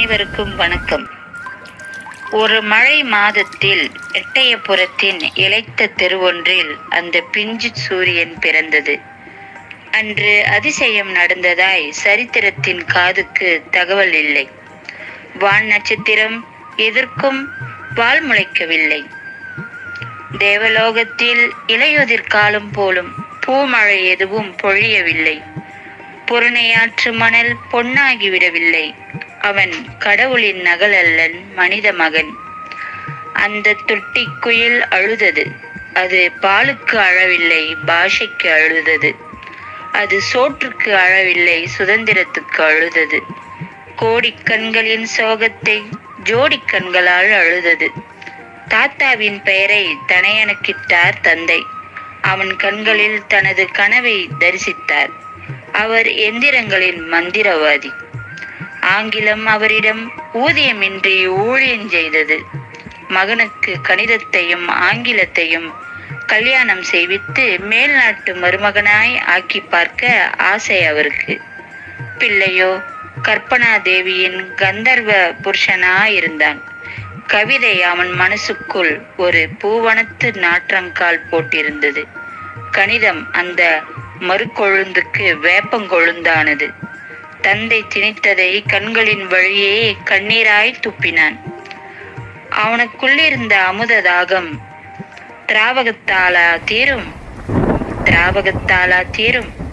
அனைவருக்கும் வணக்கம் ஒரு மழை மாதத்தில் எட்டயபுரத்தின் இளைத்த தெருவொன்றில் அந்த பிஞ்சு சூரியன் பிறந்தது அன்று அதிசயம் நடந்ததாய் சரித்திரத்தின் காதுக்கு தகவல் இல்லை வான் நட்சத்திரம் எதற்கும் வால் முளைக்கவில்லை தேவலோகத்தில் இலையுதிர் காலம் போலும் பூமழை எதுவும் பொழியவில்லை புறணையாற்று மணல் பொன்னாகிவிடவில்லை அவன் கடவுளின் நகல் அல்லன் மனித மகன் அந்த தொட்டிக்குயில் அழுதது அது பாலுக்கு அழவில்லை பாஷைக்கு அழுதது அது சோற்றுக்கு அழவில்லை சுதந்திரத்துக்கு அழுதது கோடிக் கண்களின் சோகத்தை ஜோடிக் கண்களால் அழுதது தாத்தாவின் பெயரை தனையனுக்கிட்டார் தந்தை அவன் கண்களில் தனது கனவை தரிசித்தார் அவர் எந்திரங்களின் மந்திரவாதி ஆங்கிலம் அவரிடம் ஊதியமின்றி ஊழியம் செய்தது மகனுக்கு கணிதத்தையும் ஆங்கிலத்தையும் கல்யாணம் செய்வித்து மேல்நாட்டு மருமகனாய் ஆக்கி பார்க்க ஆசை அவருக்கு பிள்ளையோ கற்பனா தேவியின் கந்தர்வ புருஷனாயிருந்தான் கவிதை அவன் மனசுக்குள் ஒரு பூவனத்து நாற்றங்கால் போட்டிருந்தது கணிதம் அந்த மறுக்கொழுந்துக்கு வேப்பங்கொழுந்தானது தந்தை திணித்ததை கண்களின் வழியே கண்ணீராய் துப்பினான் அவனுக்குள்ளிருந்த அமுத தாகம் திராவகத்தாலா தீரும் திராவகத்தாலா தீரும்